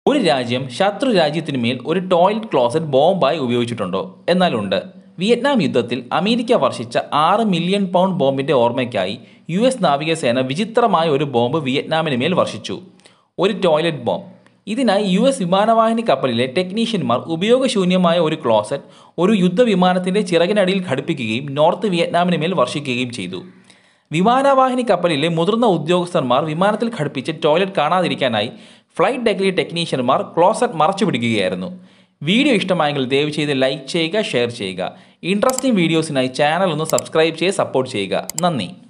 ഒരു രാജ്യം ശത്രു രാജ്യത്തിന് മേൽ ഒരു ടോയ്ലറ്റ് ക്ലോസറ്റ് ബോംബായി ഉപയോഗിച്ചിട്ടുണ്ടോ എന്നാലുണ്ട് വിയറ്റ്നാം യുദ്ധത്തിൽ അമേരിക്ക വർഷിച്ച ആറ് മില്യൺ പൗണ്ട് ബോംബിന്റെ ഓർമ്മയ്ക്കായി യു എസ് നാവികസേന വിചിത്രമായ ഒരു ബോംബ് വിയറ്റ്നാമിന് മേൽ വർഷിച്ചു ഒരു ടോയ്ലറ്റ് ബോംബ് ഇതിനായി യു എസ് വിമാനവാഹിനി കപ്പലിലെ ടെക്നീഷ്യന്മാർ ഉപയോഗശൂന്യമായ ഒരു ക്ലോസറ്റ് ഒരു യുദ്ധവിമാനത്തിന്റെ ചിറകിനടിയിൽ ഘടിപ്പിക്കുകയും നോർത്ത് വിയറ്റ്നാമിന് മേൽ വർഷിക്കുകയും ചെയ്തു വിമാനവാഹിനി കപ്പലിലെ മുതിർന്ന ഉദ്യോഗസ്ഥന്മാർ വിമാനത്തിൽ ഘടിപ്പിച്ച ടോയ്ലറ്റ് കാണാതിരിക്കാനായി ഫ്ലൈറ്റ് ഡെക്കിലെ ടെക്നീഷ്യന്മാർ ക്ലോസറ്റ് മറച്ചു പിടിക്കുകയായിരുന്നു വീഡിയോ ഇഷ്ടമായെങ്കിൽ ദയവ് ചെയ്ത് ലൈക്ക് ചെയ്യുക ഷെയർ ചെയ്യുക ഇൻട്രസ്റ്റിംഗ് വീഡിയോസിനായി ചാനൽ ഒന്ന് സബ്സ്ക്രൈബ് ചെയ്ത് സപ്പോർട്ട് ചെയ്യുക നന്ദി